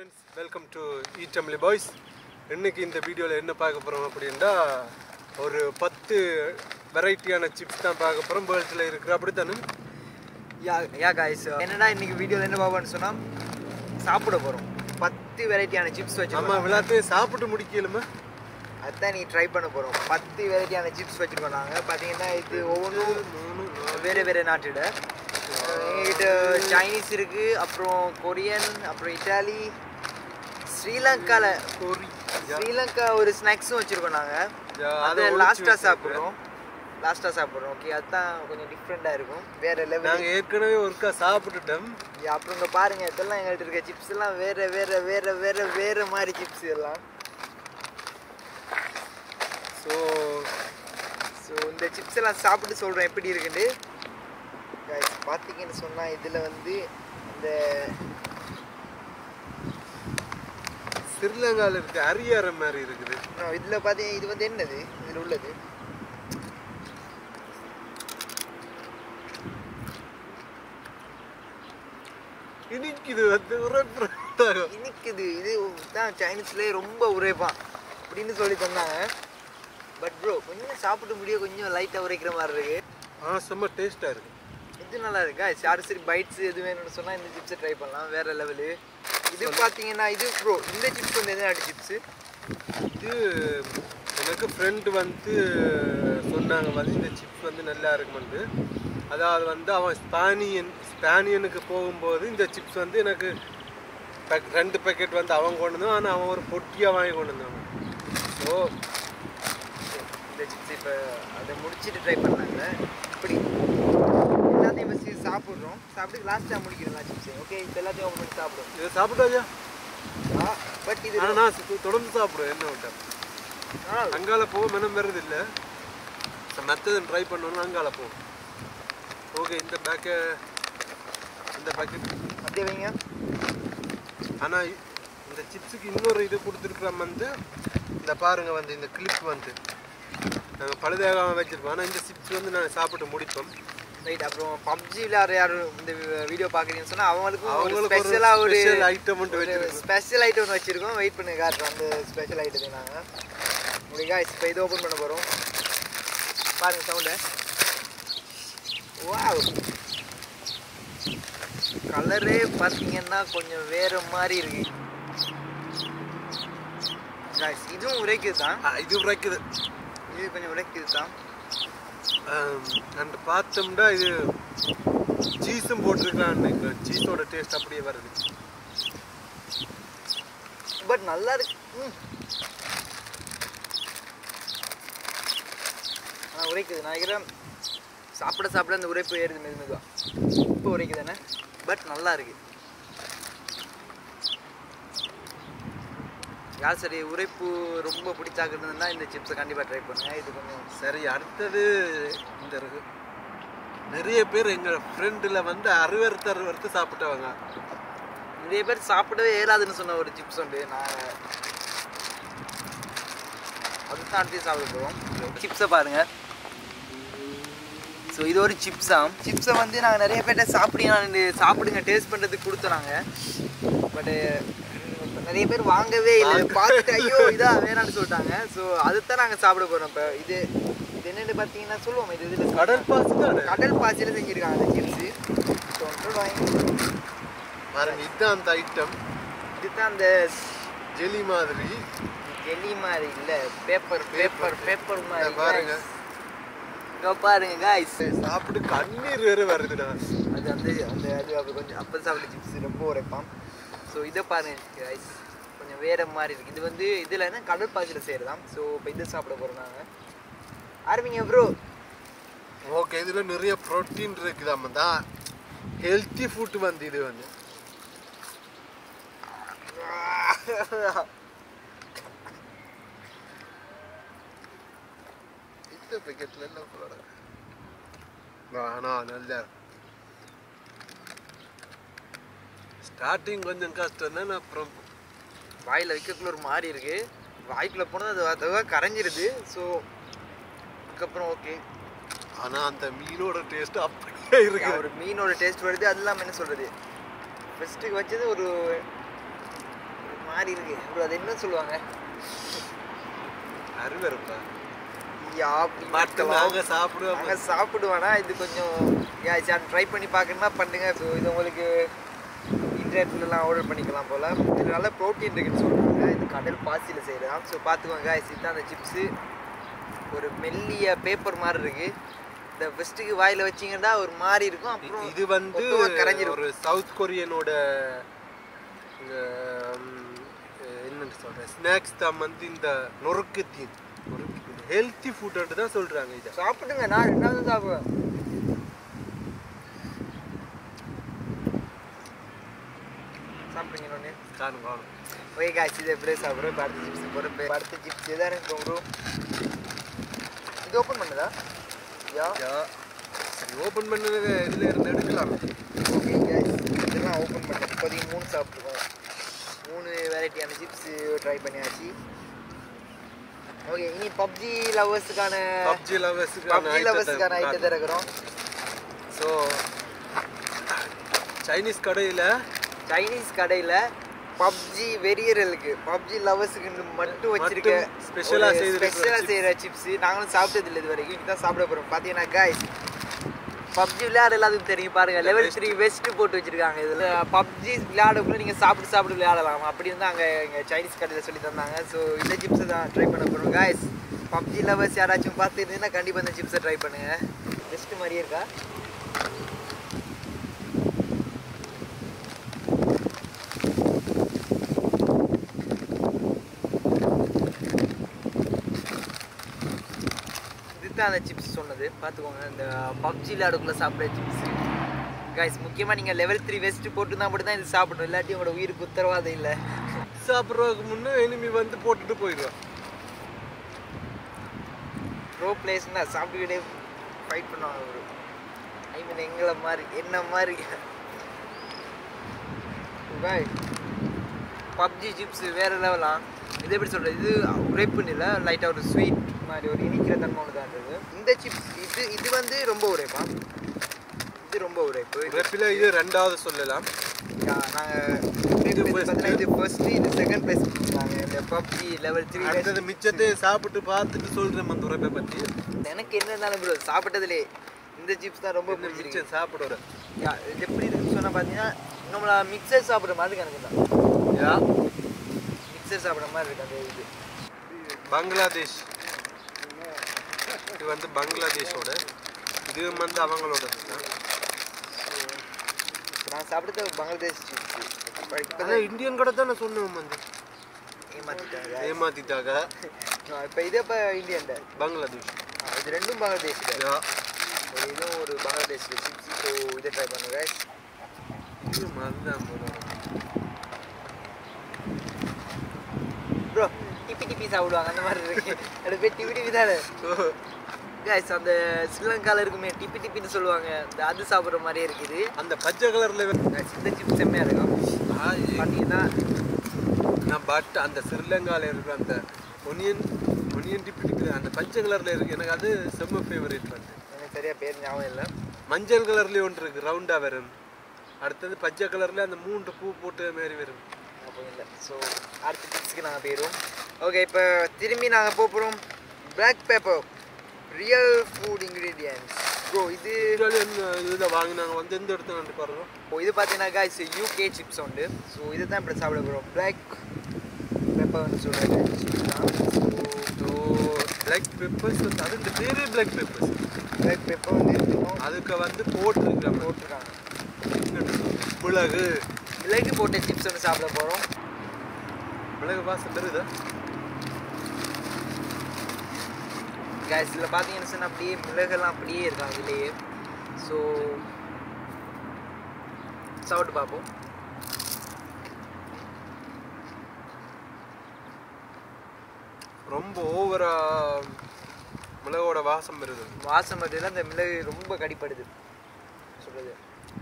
Friends welcome to ஈட்டம்லி boys இன்னைக்கு இந்த வீடியோவில் என்ன பார்க்க போகிறோம் அப்படின்னா ஒரு பத்து வெரைட்டியான சிப்ஸ் தான் பார்க்க போகிறோம் வேர்ல்டில் இருக்கிற அப்படித்தானே யா யா காய்ஸ் என்னடா இன்னைக்கு வீடியோவில் என்ன பார்ப்போம்னு சொன்னால் சாப்பிட போகிறோம் பத்து வெரைட்டியான சிப்ஸ் நம்ம வச்சுருக்கோம் விளையாட்டையும் சாப்பிட்டு முடிக்கலுமா அதான் நீ ட்ரை பண்ண போகிறோம் பத்து வெரைட்டியான சிப்ஸ் வச்சுருக்கோம் நாங்கள் பார்த்தீங்கன்னா இது ஒவ்வொன்றும் வேறு வேறு நாட்டோட எங்ககிட்ட சைனீஸ் இருக்குது அப்புறம் கொரியன் அப்புறம் இட்டாலி ஸ்ரீலங்காவில் கொரி ஸ்ரீலங்கா ஒரு ஸ்நாக்ஸும் வச்சுருக்கோம் நாங்கள் யா, அதை அதை ஒளிச்சு லாஸ்ட்டாக வச்சிருக்கேன். சாப்பிட்றோம் லாஸ்ட்டாக சாப்பிட்றோம் ஓகே அதுதான் கொஞ்சம் டிஃப்ரெண்ட்டாக இருக்கும் வேறு லெவல் நாங்கள் ஏற்கனவே ஒருக்கா சாப்பிட்டுட்டோம் அப்புறம் இங்கே பாருங்க இதெல்லாம் எங்கள்கிட்ட இருக்க சிப்ஸ் எல்லாம் வேற வேற வேற வேற வேற மாதிரி சிப்ஸ் எல்லாம் ஸோ ஸோ இந்த சிப்ஸ் எல்லாம் சாப்பிட்டு சொல்கிறோம் எப்படி இருக்குன்னு Guys, பார்த்தீங்கன்னு சொன்னால் இதில் வந்து இந்த ஸ்ரீலங்காவில் இருக்க அரியார மாதிரி இருக்குது இதில் பார்த்தீங்க இது வந்து என்னது இதில் உள்ளது இனிக்குது வந்து உரப்புறம் இனிக்குது இது தான் சைனீஸ்லேயே ரொம்ப உரைப்பான் அப்படின்னு சொல்லி தந்தாங்க பட் ப்ரோ கொஞ்சம் சாப்பிட்டு முடிய கொஞ்சம் லைட்டாக உரைக்கிற மாதிரி இருக்கு ஆ செம்ம டேஸ்ட்டாக இருக்கு இது நல்லா இருக்கா யாரும் சரி பைட்ஸ் எது வேணும்னு சொன்னால் இந்த சிப்ஸை ட்ரை பண்ணலாம் வேற லெவலு இது பார்த்தீங்கன்னா இது ப்ரோ இந்த சிப்ஸ் வந்து எந்த நாட்டு சிப்ஸு இது எனக்கு ஃப்ரெண்டு வந்து சொன்னாங்க வந்து இந்த சிப்ஸ் வந்து நல்லா இருக்குமெண்டு அதாவது வந்து அவன் ஸ்பானியன் ஸ்பானியனுக்கு போகும்போது இந்த சிப்ஸ் வந்து எனக்கு pack- ரெண்டு பேக்கெட் வந்து அவன் கொண்டு வந்தான் ஆனால் அவன் ஒரு பொட்டியாக வாங்கி கொண்டு வந்தான் ஸோ இந்த சிப்ஸ் இப்போ அதை முடிச்சுட்டு ட்ரை பண்ணாங்க இப்படி எல்லாத்தையும் வச்சு சாப்பிட்றோம் சாப்பிட்டு லாஸ்ட்டாக முடிக்கிறோம் சிப்ஸ் ஓகே இப்போ எல்லாத்தையும் ஓப்பன் பண்ணி சாப்பிடுவோம் இதை சாப்பிட்டாச்சா பட் இது ஆனால் நான் சு- தொடர்ந்து சாப்பிடுவேன் என்ன விட்டேன் நல்லா இருக்கும். அங்கால போக மனம் வருது இல்லை மற்றது ட்ரை பண்ணணும் அங்கால போகும் ஓகே இந்த பேக்கை இந்த பேக்கெட் அப்படியே வைங்க ஆனால் இந்த சிப்ஸுக்கு இன்னொரு இது கொடுத்துருக்குறோம் வந்து இந்த பாருங்க வந்து இந்த கிளிப் வந்து நாங்கள் பழுதாகாம வச்சிருப்போம் ஆனால் இந்த சிப்ஸ் வந்து நாங்கள் சாப்பிட்டு முடிப்போம் ரைட் அப்புறம் பப்ஜி விளையாடுற யாரும் இந்த வீடியோ பார்க்குறீங்கன்னு சொன்னால் அவங்களுக்கும் அவங்களுக்கு ஒரு ஸ்பெஷலாக ஒரு special item ஒன்று வச்சிருக்கோம். ஸ்பெஷல் ஐட்டம் ஒன்று வச்சுருக்கோம் வெயிட் பண்ணி காட்டுறோம் அந்த ஸ்பெஷல் ஐட்டத்தை நாங்கள் உங்களுக்கு guys இப்போ இது ஓப்பன் பண்ண போகிறோம் பாருங்க சவுண்டு வாவ் கலரே பார்த்தீங்கன்னா கொஞ்சம் வேற மாதிரி இருக்கு guys இதுவும் உரைக்குது தான் ஆ, இது உரைக்குது இது கொஞ்சம் உரைக்குது தான் அண்ட் பார்த்தோம்னா இது சீஸும் போட்டிருக்கலான்னு நினைக்கிறேன் சீஸோட டேஸ்ட் அப்படியே வருது பட் நல்லா இருக்கு ம். ஆனா உரைக்குது நான் நினைக்கிறேன் சாப்பிட சாப்பிட அந்த உரைப்பு ஏறுது மெது மெதுவா இப்போ உரைக்குது தானே பட் நல்லா இருக்கு யார் சரி உரைப்பு ரொம்ப பிடிச்சாக்குறதுன்னா இந்த சிப்ஸை கண்டிப்பாக ட்ரை பண்ணுங்க இது கொஞ்சம் சரி அடுத்தது இந்த இருக்கு நிறைய பேர் எங்கள் ஃப்ரெண்டில் வந்து அறுவறுத்து அறுவறுத்து சாப்பிட்டவங்க நிறைய பேர் சாப்பிடவே இயலாதுன்னு சொன்ன ஒரு சிப்ஸ் உண்டு நான் அதுதான் அடுத்து சாப்பிட போவோம் சிப்ஸை பாருங்க ஸோ இது ஒரு சிப்ஸா சிப்ஸை வந்து நாங்கள் நிறைய பேர்ட்ட சாப்பிடுங்க சாப்பிடுங்க டேஸ்ட் பண்ணுறதுக்கு கொடுத்தோம் நாங்கள் பட்டு நிறைய பேர் வாங்கவே இல்லை பார்த்துட்டு ஐயோ இதா வேணாம்னு சொல்லிட்டாங்க ஸோ அதுதான் நாங்கள் சாப்பிட போகிறோம் இப்போ இது இது என்னென்னு பார்த்தீங்கன்னா சொல்லுவோம் இது இதில் கடல் பாசி தானே கடல் பாசியில் செஞ்சுருக்காங்க அந்த சிப்ஸு ஸோ வாங்கி பாருங்க இதுதான் அந்த ஐட்டம் இதுதான் அந்த ஜெலி மாதிரி ஜெல்லி மாதிரி இல்ல பேப்பர் பேப்பர் பேப்பர் மாதிரி இதை பாருங்க. guys. இங்க பாருங்க காய்ஸ் சாப்பிட்டு கண்ணீர் வேற வருதுடா அது வந்து அந்த அது அப்படி கொஞ்சம் அப்போ சாப்பிட்ட சிப்ஸ் ரொம்ப உரைப்பான் ஸோ இதை பாருங்க காய்ஸ் கொஞ்சம் வேற மாதிரி இருக்கு இது வந்து இதில் என்ன கடல் பாசியில் செய்யறதாம் ஸோ இப்போ இதை சாப்பிட போகிறோம் நாங்கள் ஆரம்பிங்க ப்ரோ ஓகே இதுல நிறைய ப்ரோட்டீன் இருக்குதாம தான் ஹெல்த்தி ஃபுட் வந்து இது வந்து இந்த பேக்கெட்ல என்ன போட ஆனா நல்லா ஸ்டார்டிங் கொஞ்சம் கஷ்டம் தான் அப்புறம் வாயில் வைக்கக்குள்ள ஒரு மாதிரி இருக்கு வாய்க்குள்ளே போனது அது அதுவாக கரைஞ்சிருது ஸோ அதுக்கப்புறம் ஓகே ஆனா அந்த மீனோட டேஸ்ட் அப்படியே இருக்கு ஒரு மீனோட டேஸ்ட் வருது அது இல்லாமல் என்ன சொல்கிறது ஃபஸ்ட்டுக்கு வச்சது ஒரு மாதிரி இருக்கு ப்ரோ அது என்ன சொல்லுவாங்க அருவருப்பா யா அப்படி மட்டும் இருக்கலாம். நாங்க சாப்பிடுவோம் நாங்க சாப்பிடுவானா இது கொஞ்சம் ட்ரை பண்ணி பார்க்கணுமா பண்ணுங்க ஸோ இது உங்களுக்கு இன்டர்நெட்லலாம் ஆர்டர் பண்ணிக்கலாம் போல் இது நல்ல ப்ரோட்டீன் இருக்குன்னு சொல்கிறாங்க இது கடல் பாசியில் செய்கிறதான் ஸோ பார்த்துக்கோங்க guys, இதுதான் அந்த சிப்ஸு ஒரு மெல்லிய பேப்பர் மாதிரி இருக்கு இந்த ஃபஸ்ட்டுக்கு வாயில் வச்சிங்கன்னா ஒரு மாதிரி இருக்கும் அப்புறம் இது வந்து மொத்தமா கரைஞ்சிரும் ஒரு சவுத் கொரியனோட இந்த, ம், என்னன்னு சொல்றேன் ஸ்நாக்ஸ் தான் வந்து இந்த நொறுக்கு தீன் ஹெல்த்தி ஃபுட்டு தான் சொல்றாங்க இதை சாப்பிடுங்க நான் ரெண்டாவது சாப்பிடுவேன் சாப்பிடுங்க இன்னொன்று காணும் காணும் ஓகே காய்ச்சி இதை எப்படியே சாப்பிட்றோம் இப்போ அடுத்த சிப்ஸ் போகிறோம் இப்போ அடுத்த சிப்ஸ் எதாக எனக்கு ப்ரோ இது ஓப்பன் பண்ணுதா யா யா சரி ஓப்பன் பண்ணது இதுல இருந்து எடுக்கலாம் ஓகே காய்ஸ் இதெல்லாம் ஓப்பன் பண்ணேன் இப்போதைக்கு மூணு சாப்பிட்ருக்கோம் மூணு வெரைட்டியான சிப்ஸ் ட்ரை பண்ணியாச்சு ஓகே இனி பப்ஜி லவர்ஸுக்கான பப்ஜி லவர்ஸுக்கான பப்ஜி லவர்ஸுக்கான ஐட்டத்தை இருக்கிறோம் ஸோ சைனீஸ் கடையில் சைனீஸ் கடையில் பப்ஜி வெறியர்களுக்கு பப்ஜி லவர்ஸுக்கு மட்டும் வச்சிருக்க மட்டும் special ஆ செய்திருக்கிற ஸ்பெஷலாக chips. செய்கிற சிப்ஸ் நாங்களும் சாப்பிட்டது இல்லை இது வரைக்கும் இதுதான் சாப்பிட போகிறோம் பார்த்தீங்கன்னா காய்ஸ் பப்ஜி விளையாட எல்லாத்துக்கும் தெரியும் பாருங்க லெவல் த்ரீ வெஸ்ட் போட்டு வச்சிருக்காங்க இதில் பப்ஜி விளையாடக்குள்ள நீங்கள் சாப்பிட்டு சாப்பிட்டு விளையாடலாம் அப்படி வந்து அங்கே எங்கள் சைனீஸ் கடையில் சொல்லி தந்தாங்க ஸோ இந்த சிப்ஸை தான் ட்ரை பண்ண போகிறோம் காய்ஸ் பப்ஜி லவர்ஸ் யாராச்சும் பார்த்துருந்தீங்கன்னா கண்டிப்பாக இந்த சிப்ஸை ட்ரை பண்ணுங்க பெஸ்ட் மாதிரியே இருக்கா இதுதான் அந்த சிப்ஸ் சொன்னது பார்த்துக்கோங்க இந்த பப்ஜி விளையாடுக்குள்ள சாப்பிட்ற சிப்ஸ் கைஸ் முக்கியமாக நீங்கள் லெவல் த்ரீ வெஸ்ட் போட்டு தான் மட்டும் தான் இது சாப்பிடணும் இல்லாட்டி உங்களோட உயிருக்கு உத்தரவாதம் இல்லை சாப்பிட்றதுக்கு முன்னே எனிமி வந்து போட்டுட்டு போயிடுவான் ப்ரோ பிளேஸ்னா சாப்பிட்டுக்கிட்டே ஃபைட் பண்ணுவாங்க ஒரு ஐ மீன் எங்களை மாதிரி என்ன மாதிரி பாய் பப்ஜி சிப்ஸ் வேற லெவலா இது எப்படி சொல்கிறது இது உரைப்புன்னு இல்லை லைட்டாக ஒரு ஸ்வீட் மாதிரி ஒரு இனிக்கிற தன்மை ஒன்று தான் இருந்தது இந்த சிப்ஸ் இது இது வந்து ரொம்ப உரைப்பா இது ரொம்ப உரைப்பு இது ரெப்பில் இது ரெண்டாவது சொல்லலாம் நாங்கள் பார்த்தீங்கன்னா இது ஃபர்ஸ்ட் இது செகண்ட் ப்ளேஸ் கொடுத்தாங்க இந்த பப்ஜி லெவல் த்ரீ அடுத்தது மிச்சத்தை சாப்பிட்டு பார்த்துட்டு சொல்கிறேன் அந்த உரைப்பை பற்றி எனக்கு என்ன இருந்தாலும் ப்ரோ சாப்பிட்டதுலே இந்த சிப்ஸ் தான் ரொம்ப இந்த பிடிச்சிருக்கு மிச்சம் சாப்பிடுற யா, இது எப்படி இருக்குன்னு சொன்னால் பார்த்தீங்கன்னா நம்மள மிக்சர் சாப்பிட்ற மாதிரி இருக்கு எனக்கு தான் யா மிக்சர் சாப்பிட்ற மாதிரி இருக்கு அந்த இது பங்களாதேஷ் இது வந்து பங்களாதேஷோட இது வந்து அவங்களோட தான் இப்போ நான் சாப்பிட்டது பங்களாதேஷ் சிப்ஸ் இப்போ இப்போ அதான் இந்தியன் கடை தானே சொன்னோம் வந்து ஏமாற்றிட்டாங்க ஏமாத்திட்டாங்க இப்போ இது இப்போ இந்தியன்ட பங்களாதேஷ் இது ரெண்டும் பங்களாதேஷ் யா ஒரு இதுவும் ஒரு பங்களாதேஷ் சிப்ஸ் ஸோ இதை ட்ரை பண்ணுங்க இது மதுதான் போல ப்ரோ டிப்பி டிப்பி சாப்பிடுவாங்க அந்த மாதிரி இருக்கு அது பேர் டிப்பி டிப்பி தானே கைஸ் அந்த ஸ்ரீலங்கால இருக்குமே டிப்பி டிப்பின்னு சொல்லுவாங்க இந்த அது சாப்பிட்ற மாதிரியே இருக்குது அந்த பச்சை கலர்ல Guys, இந்த சிப்ஸ் செம்மையாக இருக்கும் பார்த்தீங்கன்னா நான் பட் அந்த ஸ்ரீலங்கால இருக்கிற அந்த ஒனியன் ஒனியன் டிப்பி டிப்பி அந்த பச்சை கலர்ல இருக்கு எனக்கு அது செம்ம ஃபேவரேட் வந்து எனக்கு சரியாக பேர் ஞாபகம் இல்லை மஞ்சள் கலர்லயே ஒன்று இருக்கு ரவுண்டா வரும் அடுத்தது பச்சை கலர்ல அந்த மூன்று பூ போட்ட மாதிரி வரும் அப்போ இல்லை ஸோ அடுத்த டிப்ஸ்க்கு நாங்கள் போயிடுவோம் ஓகே இப்போ திரும்பி நாங்கள் போகிறோம் black pepper real food ingredients bro இது இதில் வாங்கினாங்க வந்து எந்த இடத்துல வந்து பாருங்க இப்போ இது பார்த்தீங்கன்னா guys யூகே சிப்ஸ் உண்டு ஸோ இதை தான் இப்படி சாப்பிட போகிறோம் பிளாக் பெப்பர்னு சொல்கிற சிப்ஸ் தான் ஸோ பிளாக் பெப்பர்ஸ் அது இந்த பேரே பிளாக் பெப்பர்ஸ் பிளாக் பெப்பர் வந்து இருக்கணும் அதுக்கு வந்து போட்டிருக்காங்க போட்டிருக்காங்க மிளகு மிளகு போட்ட சிப்ஸ் ஒன்று சாப்பிட போகிறோம் மிளகு வாசம் வருதா கேஸ் இதில் பார்த்தீங்கன்னு சொன்னால் அப்படியே மிளகெல்லாம் அப்படியே இருக்காங்க இதுலேயே ஸோ சாப்பிட்டு பார்ப்போம் ரொம்ப ஓவரா மிளகோட வாசம் வருது வாசம் வருதுல அந்த மிளகு ரொம்ப கடிப்படுது சொல்கிறது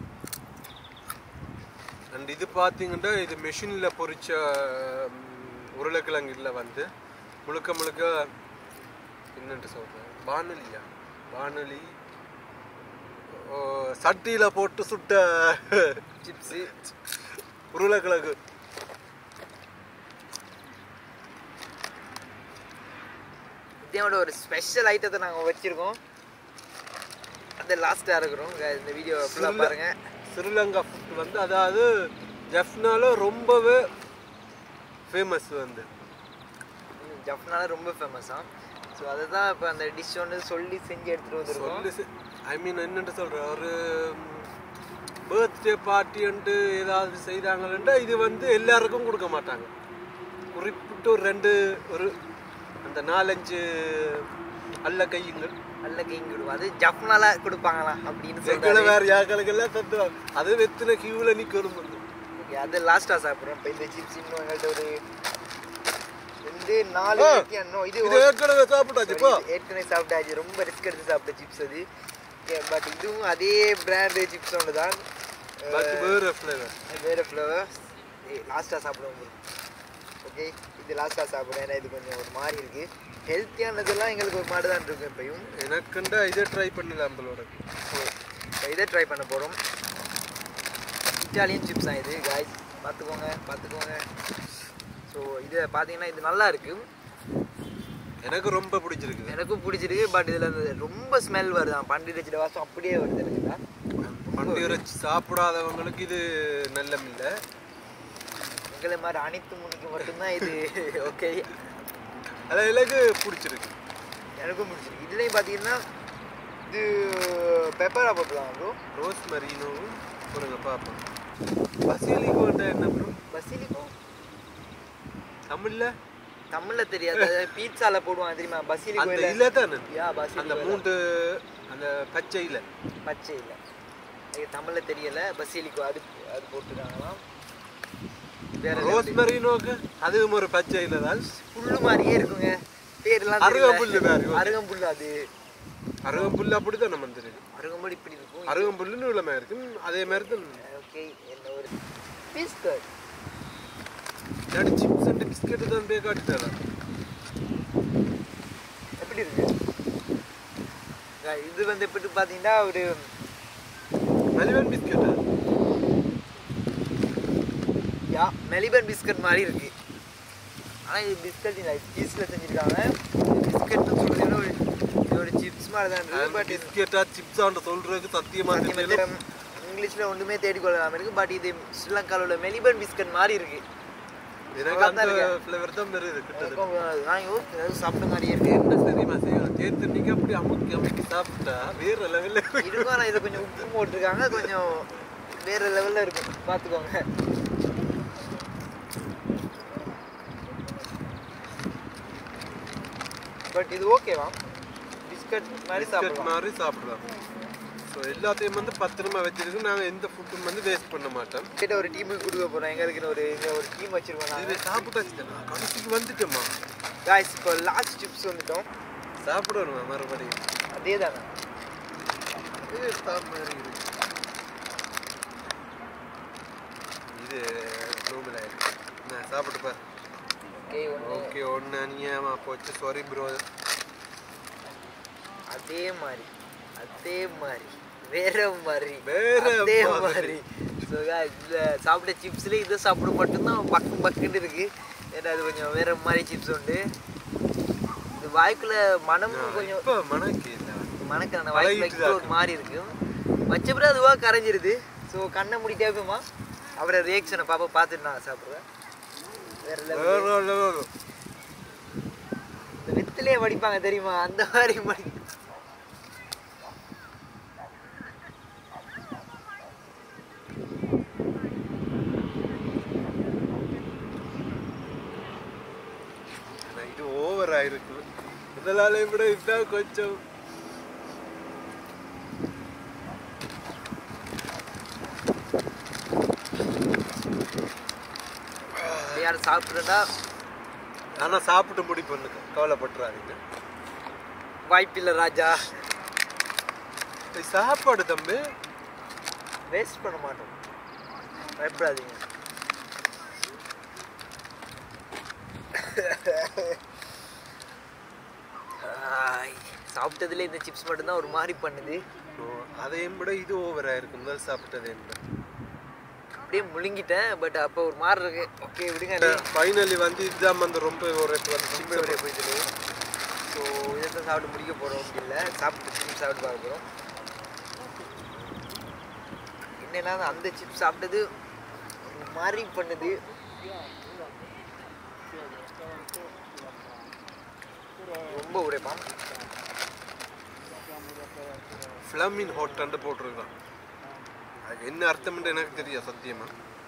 அண்ட் இது பார்த்தீங்கன்னா இது மெஷினில் பொரிச்ச ம், உருளைக்கிழங்குல வந்து முழுக்க முழுக்க என்னன்ட்டு சொல்கிறேன் வானொலியா வானொலி சட்டியில் போட்டு சுட்ட சிப்ஸு உருளைக்கிழங்கு ஹெல்த்தியோட ஒரு ஸ்பெஷல் ஐட்டத்தை நாங்கள் வச்சுருக்கோம் அது லாஸ்ட்டாக இருக்கிறோம் guys, இந்த வீடியோ ஃபுல்லாக ஸ்ரீல- பாருங்கள் ஸ்ரீலங்கா ஃபுட் வந்து அதாவது ஜஃப்னால ரொம்பவே ஃபேமஸ் வந்து ஜப்னால ரொம்ப ஃபேமஸாக ஸோ அதுதான் இப்போ அந்த டிஷ் ஒன்று சொல்லி செஞ்சு எடுத்துகிட்டு வந்திருக்கோம் சொல்லி ஐ மீன் என்னென்று சொல்கிறேன் ஒரு பர்த்டே பார்ட்டின்ட்டு ஏதாவது செய்தாங்கன்னா இது வந்து எல்லாருக்கும் கொடுக்க மாட்டாங்க குறிப்பிட்டு ஒரு ரெண்டு ஒரு அந்த நாலஞ்சு அல்ல கையுங்கள் நல்ல கைங்க விடுவோம் அது ஜப்னால கொடுப்பாங்களாம் அப்படின்னு எங்களை சொல்லிட்டு வேற யாக்களுக்கெல்லாம் தத்துவாங்க அது வெத்தின கியூவில் நிற்கணும் வந்து அது லாஸ்ட்டாக சாப்பிட்றோம் இப்போ இந்த சிப்ஸ் இன்னும் எங்கள்கிட்ட ஒரு ரெண்டு நாலு ஆ, வைக்க இன்னும் இது இது ஏற்கனவே சாப்பிட்டாச்சு இப்போ இது ஏற்கனவே சாப்பிட்டாச்சு ரொம்ப ரிஸ்க் எடுத்து சாப்பிட்ட சிப்ஸ் அது பட் இதுவும் அதே பிராண்டு சிப்ஸ் ஒன்று தான் பாக்கி வேறு ஃப்ளேவர் வேறு ஃப்ளவர் லாஸ்ட்டாக சாப்பிடுவோம் ஓகே இது லாஸ்ட்டாக சாப்பிடுவோம் ஏன்னா இது கொஞ்சம் ஒரு மாதிரி இருக்குது ஹெல்த்தியானதெல்லாம் எங்களுக்கு ஒரு மாதிரி தான் இருக்கும் இப்பயும் எனக்குண்டா இதை ட்ரை பண்ணலாம் நம்மளோட ஸோ இதை ட்ரை பண்ண போகிறோம் இட்டாலியன் சிப்ஸ் தான் இது காய்ஸ் பார்த்துக்கோங்க பார்த்துக்கோங்க ஸோ இதை பார்த்தீங்கன்னா இது நல்லா இருக்குது எனக்கு ரொம்ப பிடிச்சிருக்குது எனக்கும் பிடிச்சிருக்கு பட் இதில் அந்த ரொம்ப ஸ்மெல் வருதான் பண்டிகை வச்சுட்டு வாசம் அப்படியே வருது எனக்கு தான் பண்டி இறைச்சி சாப்பிடாதவங்களுக்கு இது நல்லம் இல்லை எங்களை மாதிரி அனைத்து முன்னிக்கு மட்டும்தான் இது ஓகே அது எனக்கு பிடிச்சிருக்கு எனக்கும் பிடிச்சிருக்கு இதுலேயும் பார்த்தீங்கன்னா இது பெப்பரா போட்டுலாம் ப்ரோ ரோஸ் மரீனோவும் கொடுங்க பார்ப்போம் பசிலிகோட்ட என்ன ப்ரோ பசிலிக்கோ தமிழ்ல தமிழில் தெரியாது பீட்சால போடுவாங்க தெரியுமா அந்த பசிலிக்கோ இல தானே யா அந்த பசிலிக்கோ மூன்று அந்த பச்சை இலை பச்சை இல்லை இது தமிழில் தெரியல பசிலிக்கோ அது அது போட்டுருக்காங்களாம் வேற ரோஸ் மரீனோக்கு அதுவும் ஒரு பச்சை இலை தான் புல்லு மாதிரியே இருக்குங்க பேர்லாம் அருகம்புல்லு வேற. அருகம்புல்லு அது அருகம்புல் அப்படிதான் நம்ம தெரியும் அருகம்புல் இப்படி இருக்கும் அருகம்புல்லுன்னு உள்ள மாதிரி இருக்கும் அதே மாதிரி தான் ஓகே என்ன ஒரு பிஸ்கட் நான் சிப்ஸ் அண்ட் பிஸ்கெட் தான் போய் காட்டிட்டாரா எப்படி இருக்கு அஹ் இது வந்து எப்படி பார்த்தீங்கன்னா ஒரு மலிவன் பிஸ்கெட்டா யா மெலிபன் பிஸ்கட் மாதிரி இருக்கு ஆனால் இது பிஸ்கட் இல்லை சீஸில் செஞ்சுருக்காங்க பிஸ்கட்னு சொல்றது விட ஒரு இது ஒரு சிப்ஸ் மாதிரி தான் இருக்குது பட் பிஸ்கெட்டா சிப்ஸான்ற சொல்றதுக்கு சத்தியமா தெரியல இங்கிலீஷில் ஒன்றுமே தேடிக்கொள்ளலாம் இருக்கு பட் இது ஸ்ரீலங்காவில் உள்ள மெலிபன் பிஸ்கட் மாதிரி இருக்கு எனக்கு அந்த ஃப்ளேவர் தான் வருது கிட்டது எனக்கும் நான் யோ ஏதாவது சாப்பிட்ட மாதிரியே இருக்கு என்ன தெரியுமா செய்யணும் தேர்த்து நீங்க அப்படி அமுக்கி அமுக்கி சாப்பிட்டா வேற லெவல்ல இருக்கும் ஆனால் இதில் கொஞ்சம் உப்பு போட்டிருக்காங்க கொஞ்சம் வேற லெவலில் இருக்கும் பார்த்துக்கோங்க பட் இது ஓகேவா பிஸ்கட் மாதிரி பிஸ்கட் சாப்பிடலாம் மாதிரி சாப்பிடலாம் ஸோ எல்லாத்தையும் வந்து பத்திரமா வச்சிருக்கு நாங்க எந்த ஃபுட்டும் வந்து வேஸ்ட் பண்ண மாட்டோம் கிட்ட ஒரு டீமுக்கு கொடுக்க போகிறோம் எங்களுக்கு ஒரு இங்கே ஒரு டீம் வச்சிருக்கோம் இது நாங்கள் சாப்பிட்டாச்சு தானே கடைசிக்கு வந்துட்டோமா காய்ஸ் இப்போ லாஸ்ட் சிப்ஸ் வந்துட்டோம் சாப்பிடணுமா மறுபடியும் அதே தானே இது ஸ்டாப் மாதிரி இருக்கு இது நோபல் ஆயிருக்கு நான் சாப்பிட்டு பாரு ஓகே ஒன்று ஓகே ஒன்று அநியாயமா போச்சு சாரி ப்ரோ அதே மாதிரி அதே மாதிரி வேற மாதிரி வேற அதே மாதிரி. மாதிரி ஸோ இந்த சாப்பிட்ட சிப்ஸ்ல இதை சாப்பிட மட்டும்தான் பக்கு பக்குன்னு இருக்கு ஏன்னா அது கொஞ்சம் வேற மாதிரி சிப்ஸ் உண்டு இது வாய்க்குள்ள மனமும் கொஞ்சம் இப்போ மனக்கு இல்லை மணக்கான பழகிட்டு வாய்க்குள்ள தான் ஒரு மாதிரி இருக்கு வச்சப்பறம் அதுவாக கரைஞ்சிருது ஸோ கண்ணை மூடிட்டே போமா அவரை ரியாக்ஷனை பாப்பா பார்த்துட்டு நான் சாப்பிடுவேன் வேற level. வேற level. இந்த வெத்திலே வடிப்பாங்க தெரியுமா அந்த மாதிரி மடி ஆனா இது ஓவர் ஆயிருக்கு முதலாளி விட இதுதான் கொஞ்சம் யாரும் சாப்பிட்றதா ஆனா சாப்பிட்டு முடி பண்ணுங்க கவலைப்பட்டுறாதீங்க வாய்ப்பில்லை ராஜா இது சாப்பாடு தம்பி வேஸ்ட் பண்ண மாட்டோம் பயப்படாதீங்க ஆய், சாப்பிட்டதுல இந்த சிப்ஸ் மட்டும்தான் ஒரு மாதிரி பண்ணுது ஓ, அதையும் விட இது ஓவர் ஆயிருக்கு முதல் சாப்பிட்டதே அப்படியே முழுங்கிட்டேன் பட் அப்போ ஒரு மாதிரி இருக்கு ஓகே விடுங்க ஃபைனலி வந்து இதுதான் வந்து ரொம்ப ஒரு வந்து ரொம்ப ஒரே போயிட்டு ஸோ ஸோ இதை தான் சாப்பிட்டு முடிக்க போகிறோம் இல்லை சாப்பிட்டு சிப்ஸ் சாப்பிட்டு பார்க்க போகிறோம் என்னன்னா அந்த சிப்ஸ் சாப்பிட்டது ஒரு மாதிரி பண்ணுது ரொம்ப உடைப்பான் ஃப்ளமின் ஹோட்டல்னு போட்டிருக்கான் அது என்ன அர்த்தம்னு எனக்கு தெரியும் சத்தியமா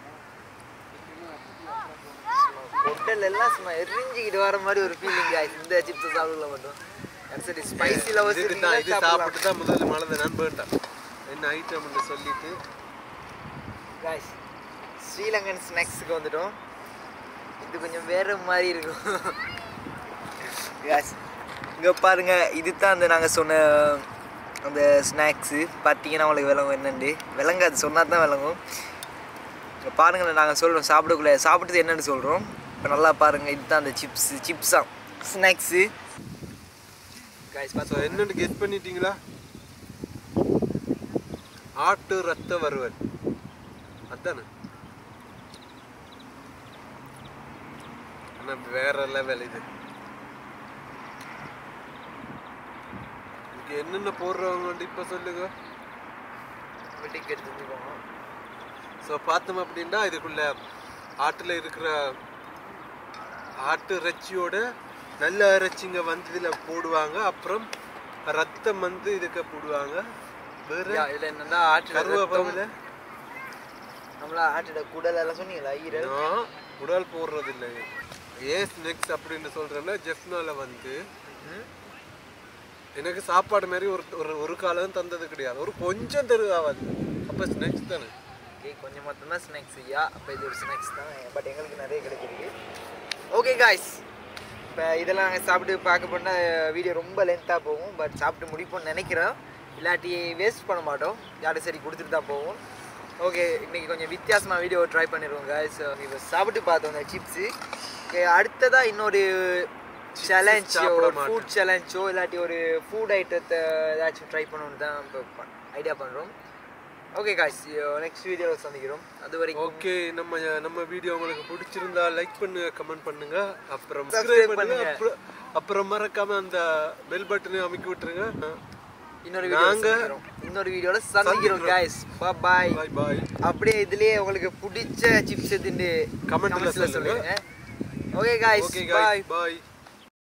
ஹோட்டல் எல்லாம் சும்மா எரிஞ்சுக்கிட்டு வர மாதிரி ஒரு ஃபீலிங் இந்த சிப்ஸ் சாப்பிடல மட்டும் சரி ஸ்பைசி லவர்ஸ் இதுக்கு தான் இது சாப்பிட்டு தான் முதல்ல மழை நான் வேண்டாம் என்ன ஐட்டம்னு சொல்லிட்டு guys ஸ்ரீலங்கன் ஸ்நாக்ஸுக்கு வந்துட்டோம் இது கொஞ்சம் வேற மாதிரி இருக்கும் guys இங்கே பாருங்க இது தான் அந்த நாங்கள் சொன்ன அந்த ஸ்நாக்ஸு பார்த்தீங்கன்னா உங்களுக்கு விளங்கும் என்னண்டு விளங்காது சொன்னால் தான் விளங்கும் இங்கே பாருங்கள் நாங்கள் சொல்கிறோம் சாப்பிடக்குள்ள சாப்பிட்டது என்னன்னு சொல்கிறோம் இப்போ நல்லா பாருங்கள் இதுதான் அந்த சிப்ஸு சிப்ஸா ஸ்நாக்ஸு guys ஸோ பார்த்தோம் என்னன்னு கெஸ் பண்ணிட்டீங்களா ஆட்டு ரத்த வறுவல் அதானே ஆனா வேற லெவல் இது இதுக்கு என்னென்ன போடுறவங்க இப்ப சொல்லுங்க வெட்டிக்கு எடுத்துக்கோங்க ஸோ பார்த்தோம் அப்படின்னா இதுக்குள்ள ஆட்டில் இருக்கிற ஆட்டு இறைச்சியோட நல்ல இறைச்சிங்க வந்து இதில் போடுவாங்க அப்புறம் ரத்தம் வந்து இதுக்கு போடுவாங்க வேற இதில் என்னன்னா ஆட்டு கருவேப்பிலை நம்மளா ஆட்டோட குடல் எல்லாம் சொன்னீங்களா ஈரல் நான் உடல் போடுறது இல்லை ஏன் ஸ்நாக்ஸ் அப்படின்னு சொல்றேன்னா ஜெஃப்னால வந்து ம். எனக்கு சாப்பாடு மாதிரி ஒரு ஒரு ஒரு காலம் தந்தது கிடையாது ஒரு கொஞ்சம் தருவாது அப்போ ஸ்நாக்ஸ் தானே ஓகே கொஞ்சம் மட்டும்தான் ஸ்நாக்ஸ் ஐயா அப்போ இது ஒரு ஸ்நாக்ஸ் தான் பட் எங்களுக்கு நிறைய கிடைச்சிருக்கு ஓகே காய்ஸ் இப்போ இதெல்லாம் நாங்கள் சாப்பிட்டு பார்க்க போனால் வீடியோ ரொம்ப லென்த்தாக போகும் பட் சாப்பிட்டு முடிப்போம்னு நினைக்கிறோம் இல்லாட்டி வேஸ்ட் பண்ண மாட்டோம் யாரும் சரி கொடுத்துட்டு தான் போவோம் ஓகே இன்னைக்கு கொஞ்சம் வித்தியாசமாக வீடியோ ட்ரை பண்ணிடுவோம் காய்ஸ் இப்போ சாப்பிட்டு பார்த்தோம் அந்த சிப்ஸு அடுத்ததாக இன்னொரு சேலஞ்ச் சாப்பிட ஒரு மாட்டேன். ஃபுட் சேலஞ்சோ இல்லாட்டி ஒரு ஃபுட் ஐட்டத்தை ஏதாச்சும் ட்ரை பண்ணணும்னு தான் இப்போ ஐடியா பண்ணுறோம் ஓகே காய்ஸ் நெக்ஸ்ட் வீடியோவில் சந்திக்கிறோம் அது வரைக்கும் ஓகே நம்ம நம்ம வீடியோ உங்களுக்கு பிடிச்சிருந்தா லைக் பண்ணுங்க கமெண்ட் பண்ணுங்க அப்புறம் Subscribe subscribe பண்ணுங்க பண்ணுங்க. அப்புறம் அப்புறம் மறக்காம அந்த பெல் பட்டனையும் அமைக்கி விட்டுருங்க இன்னொரு வீடியோ நாங்க- இன்னொரு வீடியோவில் சந்திக்கிறோம் காய்ஸ் பாய் பாய் பாய் அப்படியே இதுலயே உங்களுக்கு பிடிச்ச சிப்ஸ் எதுன்னு Comment ல கமெண்ட்ஸ்ல சொல்லுங்க. சொல்லுங்க ஓகே காய்ஸ் ஓகே பாய் பாய்